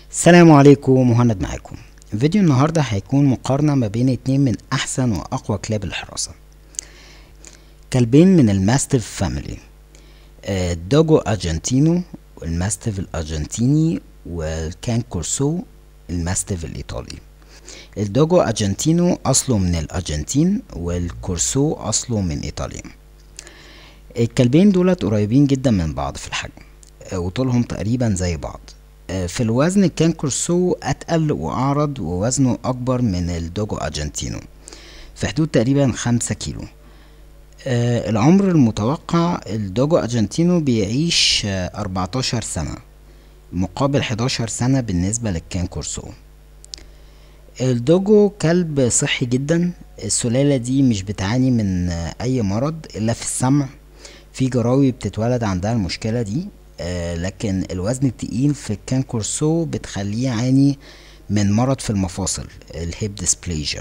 السلام عليكم مهند معاكم فيديو النهاردة هيكون مقارنة ما بين اتنين من أحسن وأقوى كلاب الحراسة كلبين من الماستيف فاميلي آه، الدوجو أرجنتينو والماستيف الأرجنتيني والكان كورسو الماستيف الإيطالي الدوجو أرجنتينو أصله من الأرجنتين والكورسو أصله من إيطاليا الكلبين دولت قريبين جدا من بعض في الحجم آه، وطولهم تقريبا زي بعض آه، في الوزن كان كورسو أتقل وأعرض ووزنه أكبر من الدوجو أرجنتينو في حدود تقريبا خمسة كيلو آه، العمر المتوقع الدوجو أرجنتينو بيعيش أربعتاشر سنة مقابل حداشر سنة بالنسبة للكان كورسو الدوجو كلب صحي جدا السلالة دي مش بتعاني من آه، أي مرض إلا في السمع في جراوي بتتولد عندها المشكلة دي آه، لكن الوزن التقيل في الكان كورسو بتخليه يعاني من مرض في المفاصل الهيب ديسبليجيا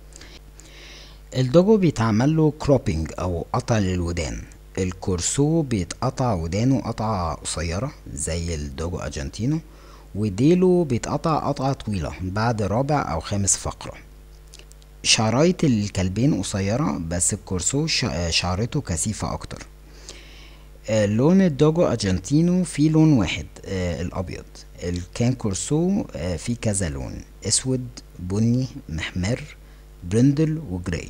الدوجو بيتعمل له كروبينج او قطع للودان الكورسو بيتقطع ودانه قطعة قصيرة زي الدوجو ارجنتينو وديله بيتقطع قطعة طويلة بعد رابع او خامس فقرة شعراية الكلبين قصيرة بس الكورسو شع- شعرته كثيفة اكتر آه، لون الدوجو ارجنتينو فيه لون واحد آه الابيض الكان كورسو آه فيه كذا لون اسود بني محمر برندل وجراي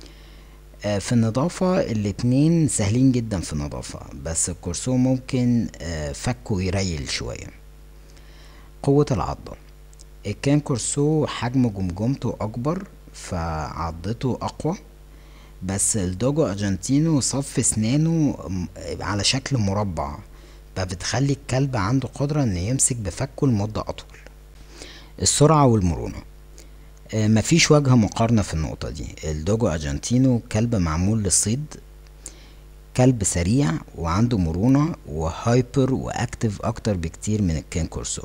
آه في النظافة الاتنين سهلين جدا في النظافة بس الكورسو ممكن آه فكه يريل شوية قوة العضة الكان كورسو حجم جمجمته أكبر فعضته أقوى بس الدوجو ارجنتينو صف اسنانه م- على شكل مربع فبتخلي الكلب عنده قدرة انه يمسك بفكه لمدة اطول السرعة والمرونة آه، مفيش وجه مقارنة في النقطة دي الدوجو ارجنتينو كلب معمول للصيد كلب سريع وعنده مرونة وهايبر واكتف اكتر بكتير من الكان كورسو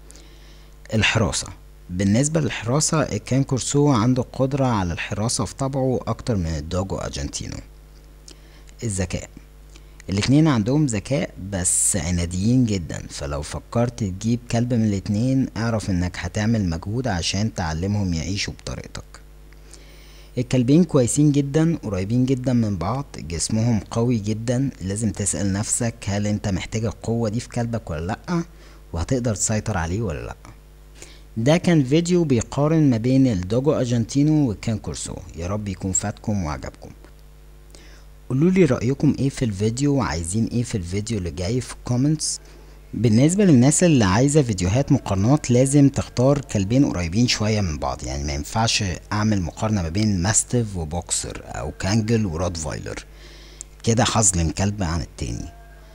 الحراسة بالنسبة للحراسة الكان كورسو عنده قدرة على الحراسة في طبعه أكتر من الدوجو أرجنتينو الذكاء الاتنين عندهم ذكاء بس عناديين جدا فلو فكرت تجيب كلب من الاتنين اعرف انك هتعمل مجهود عشان تعلمهم يعيشوا بطريقتك الكلبين كويسين جدا قريبين جدا من بعض جسمهم قوي جدا لازم تسأل نفسك هل انت محتاج القوة دي في كلبك ولا لأ وهتقدر تسيطر عليه ولا لأ ده كان فيديو بيقارن ما بين الدوجو ارجنتينو والكان كورسو يا رب يكون فاتكم وعجبكم قولوا لي رأيكم ايه في الفيديو وعايزين ايه في الفيديو اللي جاي في الكومنتس بالنسبة للناس اللي عايزة فيديوهات مقارنات لازم تختار كلبين قريبين شوية من بعض يعني ما ينفعش اعمل مقارنة ما بين ماستيف وبوكسر او كانجل ورود فايلر كده هظلم كلب عن التاني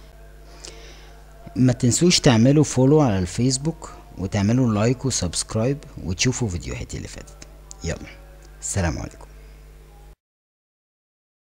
ما تنسوش تعملوا فولو على الفيسبوك وتعملوا لايك وسبسكرايب وتشوفوا فيديوهاتي اللي فاتت يلا السلام عليكم